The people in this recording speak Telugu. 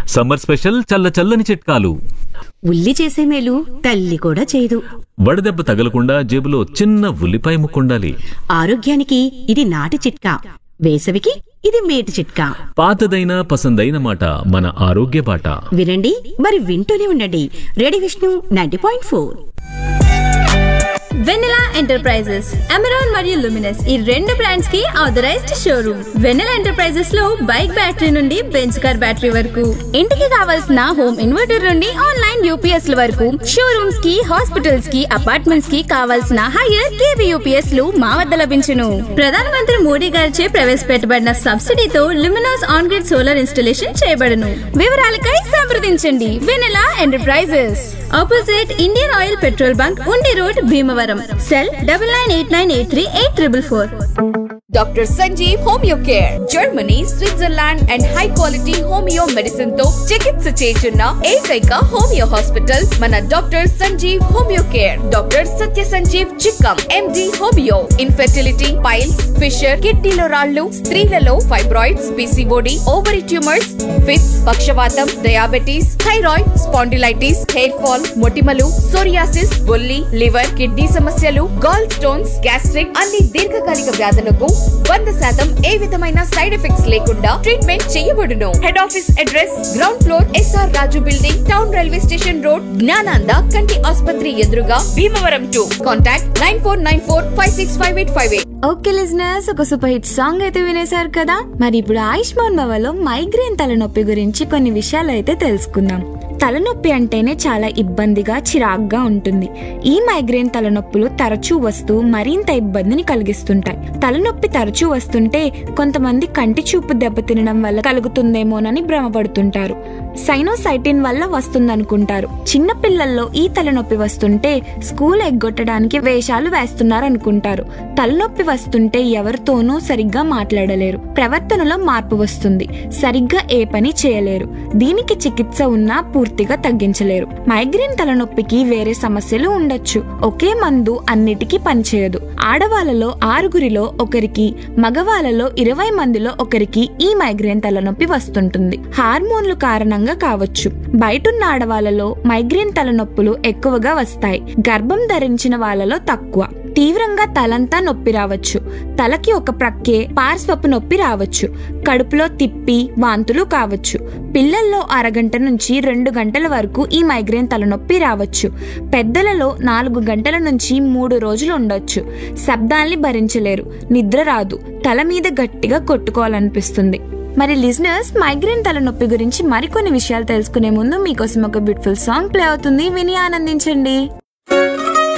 సమ్మర్ స్పెషల్ చల్ల చల్లని చిట్కాలు ఉల్లి చేసే మేలు తల్లి కూడా చేయదు వడదెబ్బ తగలకుండా జేబులో చిన్న ఉల్లిపాయ ముక్కుండాలి ఆరోగ్యానికి ఇది నాటి చిట్కా వేసవికి ఇది మేటి చిట్కా పాతదైన పసందైన మాట మన ఆరోగ్య బాట వినండి మరి వింటూనే ఉండండి ready Vishnu ninety point four Vennela enterprises Amaron మరియు లుమినస్ ఈ రెండు బ్రాండ్స్ కి ఆథరైజ్డ్ షోరూమ్ వెన్నెలా ఎంటర్ప్రైజెస్ లో బైక్ బ్యాటరీ నుండి బెంచ్ కార్ బ్యాటరీ వరకు ఇంటికి కావాల్సిన హోమ్ ఇన్వర్టర్ నుండి ఆన్లైన్ యూపీఎస్ ల వరకు షోరూమ్స్ కి హాస్పిటల్స్ కి అపార్ట్మెంట్స్ కి కావాల్సిన హైయర్ కేవీ యూపీఎస్ లు మా వద్ద లభించును ప్రధానమంత్రి మోడీ గారిచే ప్రవేశపెట్టబడిన సబ్సిడీతో Luminous on grid solar installation చేయబడును వివరాలకై సంప్రదించండి Vennela enterprises opposite Indian Oil petrol bunk Undi road Bhimavaram cell double nine eight nine eight three eight triple four doctor Sanjeev homeo care Germany Switzerland and high quality homeo medicine తో చికిత్స చేస్తున్న ఏకైక హోమియో హాస్పిటల్ మన doctor Sanjeev homeo care doctor Satya Sanjeev Chikkam MD homeo infertility piles fissure కిడ్నీలో రాళ్లు స్త్రీలలో fibroids PCOD ovary tumours fits పక్షవాతం diabetes thyroid spondylitis hair fall మొటిమలు సోరియాసిస్ బొల్లి లివర్ కిడ్నీ సమస్యలు గాల్ స్టోన్స్ గ్యాస్ట్రిక్ అన్ని దీర్ఘకాలిక వ్యాధులకు వంద శాతం ఏ విధమైన సైడ్ ఎఫెక్ట్స్ లేకుండా ట్రీట్మెంట్ చేయబడును head office address ground floor S R Raju building town railway station road Gnananda కంటి ఆసుపత్రి ఎదురుగా Bhimavaram to contact nine four nine four five six five eight five eight okay listeners ఒక సూపర్ హిట్ సాంగ్ అయితే వినేశారు కదా మరి ఇప్పుడు ఆయుష్మాన్ భవలో మైగ్రేన్ తలనొప్పి గురించి కొన్ని విషయాలు అయితే తెలుసుకుందాం తలనొప్పి అంటేనే చాలా ఇబ్బందిగా చిరాగ్గా ఉంటుంది ఈ మైగ్రేన్ తలనొప్పులు తరచూ వస్తూ మరింత ఇబ్బందిని కలిగిస్తుంటాయి తలనొప్పి తరచూ వస్తుంటే కొంతమంది కంటి చూపు దెబ్బతినడం వల్ల కలుగుతుందేమోనని భ్రమపడుతుంటారు సైనోసైటిన్ వల్ల వస్తుందనుకుంటారు చిన్న పిల్లల్లో ఈ తలనొప్పి వస్తుంటే స్కూల్ ఎగ్గొట్టడానికి వేషాలు వేస్తున్నారు అనుకుంటారు తలనొప్పి వస్తుంటే ఎవరితోనూ సరిగ్గా మాట్లాడలేరు ప్రవర్తనలో మార్పు వస్తుంది సరిగ్గా ఏ పని చేయలేరు దీనికి చికిత్స ఉన్నా పూర్తిగా తగ్గించలేరు మైగ్రేన్ తలనొప్పికి వేరే సమస్యలు ఉండొచ్చు ఒకే మందు అన్నిటికీ పనిచేయదు ఆడవాళ్ళలో ఆరుగురిలో ఒకరికి మగవాళ్ళలో ఇరవై మందిలో ఒకరికి ఈ మైగ్రేన్ తలనొప్పి వస్తుంటుంది హార్మోన్లు కారణంగా కావచ్చు బయటున్న ఆడవాళ్ళలో మైగ్రేన్ తలనొప్పులు ఎక్కువగా వస్తాయి గర్భం ధరించిన వాళ్ళలో తక్కువ తీవ్రంగా తలంతా నొప్పి రావచ్చు తలకి ఒక ప్రక్కే పార్శ్వపు నొప్పి రావచ్చు కడుపులో తిప్పి వాంతులు కావచ్చు పిల్లల్లో అరగంట నుంచి రెండు గంటల వరకు ఈ మైగ్రేన్ తలనొప్పి రావచ్చు పెద్దలలో నాలుగు గంటల నుంచి మూడు రోజులు ఉండొచ్చు శబ్దాల్ని భరించలేరు నిద్ర రాదు తల మీద గట్టిగా కొట్టుకోవాలనిపిస్తుంది మరి లిజనర్స్ మైగ్రేన్ తలనొప్పి గురించి మరికొన్ని విషయాలు తెలుసుకునే ముందు మీకోసం ఒక బ్యూటిఫుల్ సాంగ్ ప్లే అవుతుంది విని ఆనందించండి